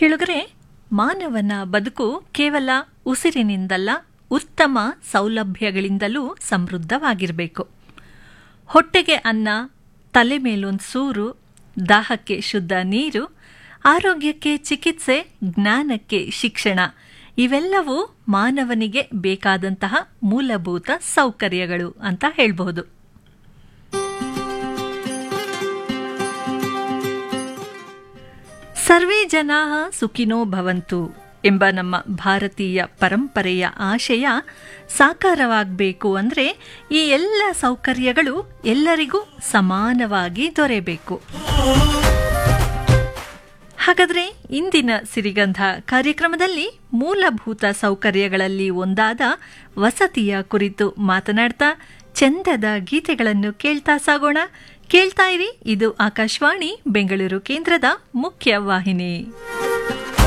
ಕೆಳಗರೆ ಮಾನವನ ಬದುಕು ಕೇವಲ ಉಸಿರಿನಿಂದಲ್ಲ ಉತ್ತಮ ಸೌಲಭ್ಯಗಳಿಂದಲೂ ಸಮೃದ್ಧವಾಗಿರಬೇಕು ಹೊಟ್ಟೆಗೆ ಅನ್ನ ತಲೆ ಮೇಲೊಂದು ಸೂರು ದಾಹಕ್ಕೆ ಶುದ್ಧ ನೀರು ಆರೋಗ್ಯಕ್ಕೆ ಚಿಕಿತ್ಸೆ ಜ್ಞಾನಕ್ಕೆ ಶಿಕ್ಷಣ ಇವೆಲ್ಲವೂ ಮಾನವನಿಗೆ ಬೇಕಾದಂತಹ ಮೂಲಭೂತ ಸೌಕರ್ಯಗಳು ಅಂತ ಹೇಳಬಹುದು ಸರ್ವೇ ಜನಾ ಸುಖಿನೋ ಭವಂತು ಎಂಬ ನಮ್ಮ ಭಾರತೀಯ ಪರಂಪರೆಯ ಆಶಯ ಸಾಕಾರವಾಗಬೇಕು ಅಂದರೆ ಈ ಎಲ್ಲ ಸೌಕರ್ಯಗಳು ಎಲ್ಲರಿಗೂ ಸಮಾನವಾಗಿ ದೊರೆಯಬೇಕು ಹಾಗಾದರೆ ಇಂದಿನ ಸಿರಿಗಂಧ ಕಾರ್ಯಕ್ರಮದಲ್ಲಿ ಮೂಲಭೂತ ಸೌಕರ್ಯಗಳಲ್ಲಿ ಒಂದಾದ ವಸತಿಯ ಕುರಿತು ಮಾತನಾಡ್ತಾ ಚಂದದ ಗೀತೆಗಳನ್ನು ಕೇಳ್ತಾ ಸಾಗೋಣ ಕೇಳ್ತಾ ಇರಿ ಇದು ಆಕಾಶವಾಣಿ ಬೆಂಗಳೂರು ಕೇಂದ್ರದ ಮುಖ್ಯ ವಾಹಿನಿ